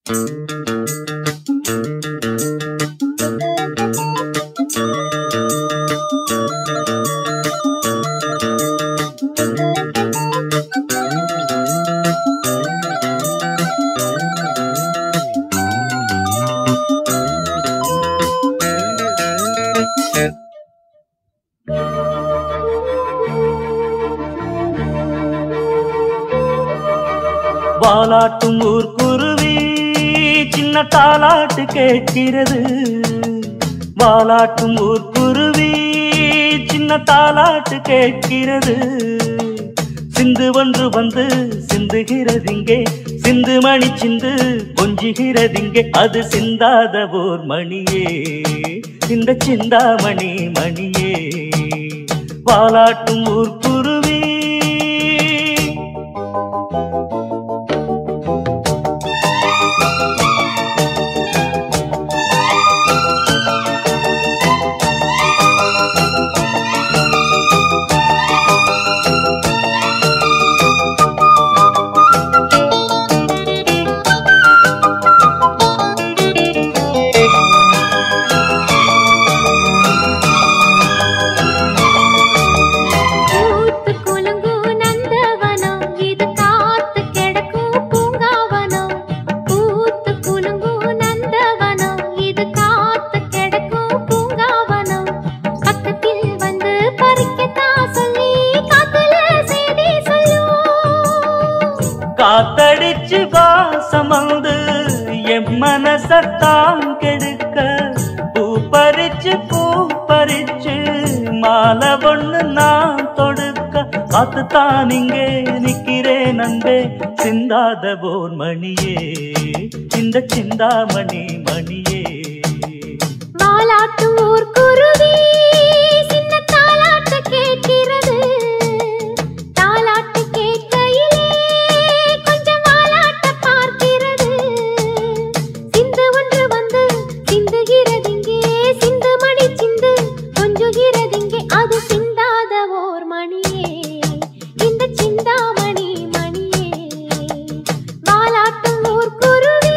வாலாட்டும் ஊர் குருவி சின்ன தாலாட்டு கேட்கிறது வாலாட்டும் ஊர் குருவி சின்ன தாலாட்டு கேட்கிறது சிந்து ஒன்று வந்து சிந்துகிறதிங்கே சிந்து மணி சிந்து கொஞ்சுகிறதிங்கே அது சிந்தாத ஓர் மணியே இந்த சிந்தாமணி மணியே வாலாட்டும் ஊர் குருவி பூத்து குலுங்கும் நந்தவனம் இது காத்து கிடக்கும் பூங்காவனம் பூத்து குலுங்கும் நந்தவனம் இது காத்து கிடக்கும் பூங்காவனம் பக்கத்தில் வந்து பறிக்கத்தான் சொல்லி காத்துல செய்தி சொல்லும் காத்தடிச்சு வாசம் வந்து என் மனசத்தான் கெடுக்க பூ பறிச்சு பூ பறிச்சு மாலை ஒண்ணு நான் தொடுக்க காத்துத்தான் இங்கே நிக்கிறேன் அன்பே சிந்தாத போர் மணியே இந்த சிந்தாமணி மணியே வாலாட்டும் ஊர் குருவி சின்ன தாலாட்டு கேட்கிறது தாலாட்டு கேட்கையிலே கொஞ்சம் வாலாட்ட பார்க்கிறது சிந்து ஒன்று வந்து சிந்துகிறதிங்கே சிந்து மணி சிந்து கொஞ்சுகிறதிங்கே அது சிந்தாத ஓர் மணியே இந்த சிந்தாமணி மணியே வாலாட்டும் ஊர் குருவி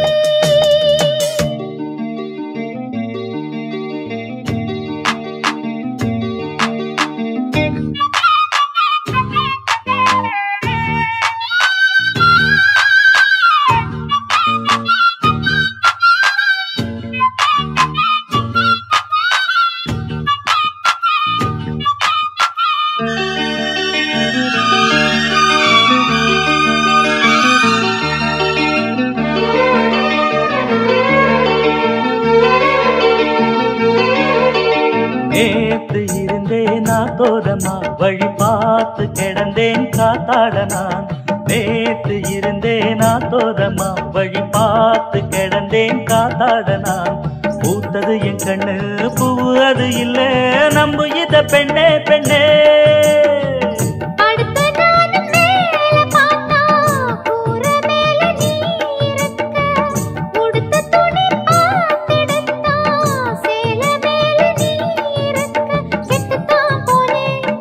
நேத்து இருந்தேன் நான் தோரமா வழி பார்த்து கிடந்தேன் காத்தாட நான் நேத்து இருந்தேன் நான் தோரமா வழி பார்த்து கிடந்தேன் காத்தாட நான் பூத்தது என் கண்ணு பூவு அது இல்ல நம்பு இத பெண்ணே பெண்ணே அடுத்த நானும் மேல பார்த்தா கூர மேல நீ இருக்க உடுத்த துணி பார்த்தெடுத்தா சேல மேல நீ இருக்க கெட்டுத்தான் போனேன்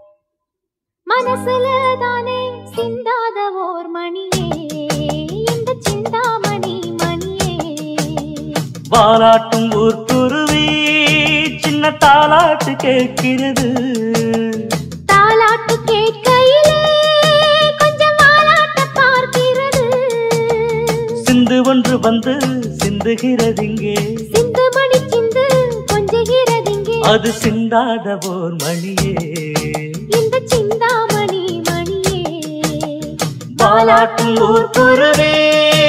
மனசுல தானே சிந்தாத ஓர் மணியே இந்த சிந்தாமணி மணியே வாலாட்டும் ஊர் குருவி சின்ன தாலாட்டு கேட்கிறது தாலாட்டு கேட்கையிலே கொஞ்சம் வாலாட்ட பார்க்கிறது சிந்து ஒன்று வந்து சிந்துகிறதிங்கே சிந்து மணி சிந்து கொஞ்சுகிறதிங்கே அது சிந்தாத ஓர் மணியே இந்த சிந்தாமணி மணியே வாலாட்டும் ஊர் குருவே